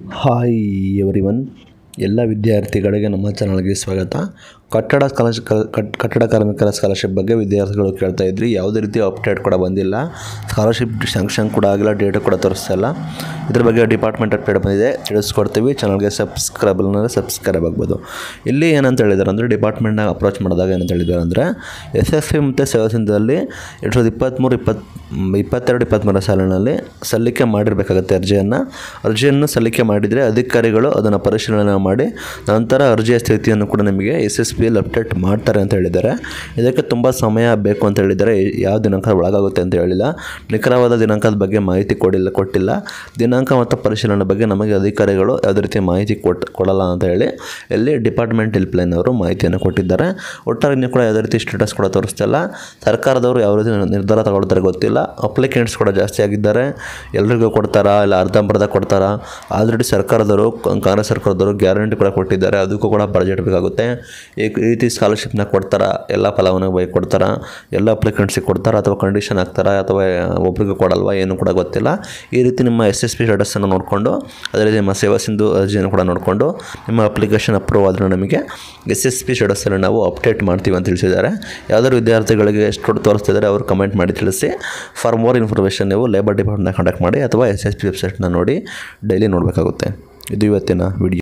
hi every one ಎಲ್ಲ ವಿದ್ಯಾರ್ಥಿಗಳಿಗೆ ನಮ್ಮ ಚಾನಲ್ಗೆ ಸ್ವಾಗತ ಕಟ್ಟಡ ಸ್ಕಾಲರ್ಶಿಪ್ ಕಟ್ಟಡ ಕಾರ್ಮಿಕರ ಸ್ಕಾಲರ್ಶಿಪ್ ಬಗ್ಗೆ ವಿದ್ಯಾರ್ಥಿಗಳು ಕೇಳ್ತಾ ಇದ್ರಿ ಯಾವುದೇ ರೀತಿ ಅಪ್ಡೇಟ್ ಕೂಡ ಬಂದಿಲ್ಲ ಸ್ಕಾಲರ್ಶಿಪ್ ಸ್ಯಾಂಕ್ಷನ್ ಕೂಡ ಆಗಿಲ್ಲ ಡೇಟು ಕೂಡ ತೋರಿಸ್ತಾ ಇಲ್ಲ ಇದ್ರ ಬಗ್ಗೆ ಡಿಪಾರ್ಟ್ಮೆಂಟ್ ಅಪ್ಡೇಟ್ ಬಂದಿದೆ ತಿಳಿಸ್ಕೊಡ್ತೀವಿ ಚಾನಲ್ಗೆ ಸಬ್ಸ್ಕ್ರೈಬ್ ಅಂದರೆ ಸಬ್ಸ್ಕ್ರೈಬ್ ಆಗ್ಬೋದು ಇಲ್ಲಿ ಏನಂತ ಹೇಳಿದ್ದಾರೆ ಅಂದರೆ ಡಿಪಾರ್ಟ್ಮೆಂಟ್ನ ಅಪ್ರೋಚ್ ಮಾಡಿದಾಗ ಏನಂತ ಹೇಳಿದ್ದಾರೆ ಅಂದರೆ ಎಸ್ ಎಸ್ ಸಿ ಮತ್ತು ಸೇವಾಸಿಂಧದಲ್ಲಿ ಎರಡು ಸಾವಿರದ ಇಪ್ಪತ್ತ್ಮೂರು ಇಪ್ಪತ್ತು ಇಪ್ಪತ್ತೆರಡು ಇಪ್ಪತ್ತ್ಮೂರರ ಸಾಲಿನಲ್ಲಿ ಸಲ್ಲಿಕೆ ಮಾಡಿರಬೇಕಾಗತ್ತೆ ಅರ್ಜಿಯನ್ನು ಅರ್ಜಿಯನ್ನು ಸಲ್ಲಿಕೆ ಮಾಡಿದರೆ ಅಧಿಕಾರಿಗಳು ಅದನ್ನು ಪರಿಶೀಲನೆ ಮಾಡಿ ನಂತರ ಅರ್ಜಿಯ ಸ್ಥಿತಿಯನ್ನು ಕೂಡ ನಿಮಗೆ ಎಸ್ ಎಸ್ ಪಿಯಲ್ಲಿ ಅಪ್ಡೇಟ್ ಮಾಡ್ತಾರೆ ಅಂತ ಹೇಳಿದ್ದಾರೆ ಇದಕ್ಕೆ ತುಂಬ ಸಮಯ ಬೇಕು ಅಂತ ಹೇಳಿದ್ದಾರೆ ಯಾವ ದಿನಾಂಕ ಒಳಗಾಗುತ್ತೆ ಅಂತ ಹೇಳಿಲ್ಲ ನಿಖರವಾದ ದಿನಾಂಕದ ಬಗ್ಗೆ ಮಾಹಿತಿ ಕೊಡಿಲ್ಲ ಕೊಟ್ಟಿಲ್ಲ ದಿನಾಂಕ ಮತ್ತು ಪರಿಶೀಲನೆ ಬಗ್ಗೆ ನಮಗೆ ಅಧಿಕಾರಿಗಳು ಯಾವುದೇ ರೀತಿ ಮಾಹಿತಿ ಕೊಟ್ಟು ಕೊಡಲ್ಲ ಅಂತ ಹೇಳಿ ಇಲ್ಲಿ ಡಿಪಾರ್ಟ್ಮೆಂಟ್ ಹೆಲ್ಪ್ಲೈನ್ ಅವರು ಮಾಹಿತಿಯನ್ನು ಕೊಟ್ಟಿದ್ದಾರೆ ಒಟ್ಟಾರೆ ಇನ್ನೂ ಕೂಡ ಯಾವುದೇ ರೀತಿ ಸ್ಟೇಟಸ್ ಕೂಡ ತೋರಿಸ್ತಿಲ್ಲ ಸರ್ಕಾರದವರು ಯಾವ ರೀತಿ ನಿರ್ಧಾರ ತಗೊಳ್ತಾರೆ ಗೊತ್ತಿಲ್ಲ ಅಪ್ಲಿಕೆಂಟ್ಸ್ ಕೂಡ ಜಾಸ್ತಿ ಆಗಿದ್ದಾರೆ ಎಲ್ರಿಗೂ ಕೊಡ್ತಾರಾ ಇಲ್ಲ ಅರ್ಧಂಬರ್ಧ ಕೊಡ್ತಾರಾ ಆಲ್ರೆಡಿ ಸರ್ಕಾರದವರು ಕಾಂಗ್ರೆಸ್ ಸರ್ಕಾರದವರು ಗ್ಯಾರಂಟಿ ಕೂಡ ಕೊಟ್ಟಿದ್ದಾರೆ ಅದಕ್ಕೂ ಕೂಡ ಬಜೆಟ್ ಬೇಕಾಗುತ್ತೆ ಈ ಈ ರೀತಿ ಸ್ಕಾಲರ್ಶಿಪ್ನ ಕೊಡ್ತಾರಾ ಎಲ್ಲ ಫಲಾನುಭವಿ ಕೊಡ್ತಾರಾ ಎಲ್ಲ ಅಪ್ಲಿಕೆಂಟ್ಸಿಗೆ ಕೊಡ್ತಾರಾ ಅಥವಾ ಕಂಡೀಷನ್ ಹಾಕ್ತಾರಾ ಅಥವಾ ಒಬ್ರಿಗೂ ಕೊಡಲ್ವಾ ಏನು ಕೂಡ ಗೊತ್ತಿಲ್ಲ ಈ ರೀತಿ ನಿಮ್ಮ ಎಸ್ ಎಸ್ ಪಿ ಸ್ಟೇಟಸನ್ನು ನೋಡಿಕೊಂಡು ಅದೇ ರೀತಿ ನಿಮ್ಮ ಸೇವಾ ಸಿಂಧು ಅರ್ಜಿಯನ್ನು ಕೂಡ ನೋಡಿಕೊಂಡು ನಿಮ್ಮ ಅಪ್ಲಿಕೇಶನ್ ಅಪ್ರೂವ್ ಆದರೆ ನಮಗೆ ಎಸ್ ಎಸ್ ಪಿ ಸ್ಟೇಟಸಲ್ಲಿ ನಾವು ಅಪ್ಡೇಟ್ ಮಾಡ್ತೀವಿ ಅಂತ ತಿಳಿಸಿದ್ದಾರೆ ಯಾವ್ದಾದ್ರು ವಿದ್ಯಾರ್ಥಿಗಳಿಗೆ ಎಷ್ಟು ತೋರಿಸ್ತಿದ್ದಾರೆ ಅವರು ಕಮೆಂಟ್ ಮಾಡಿ ತಿಳಿಸಿ ಫಾರ್ ಮೋರ್ ಇನ್ಫಾರ್ಮೇಷನ್ ನೀವು ಲೇಬರ್ ಡಿಪಾರ್ಟ್ಮೆಂಟ್ನ ಕಾಂಟ್ಯಾಕ್ಟ್ ಮಾಡಿ ಅಥವಾ ಎಸ್ ಎಸ್ ಪಿ ವೆಬ್ಸೈಟ್ನ ನೋಡಿ ಡೈಲಿ ನೋಡಬೇಕಾಗುತ್ತೆ ಇದು ಇವತ್ತಿನ ವಿಡಿಯೋ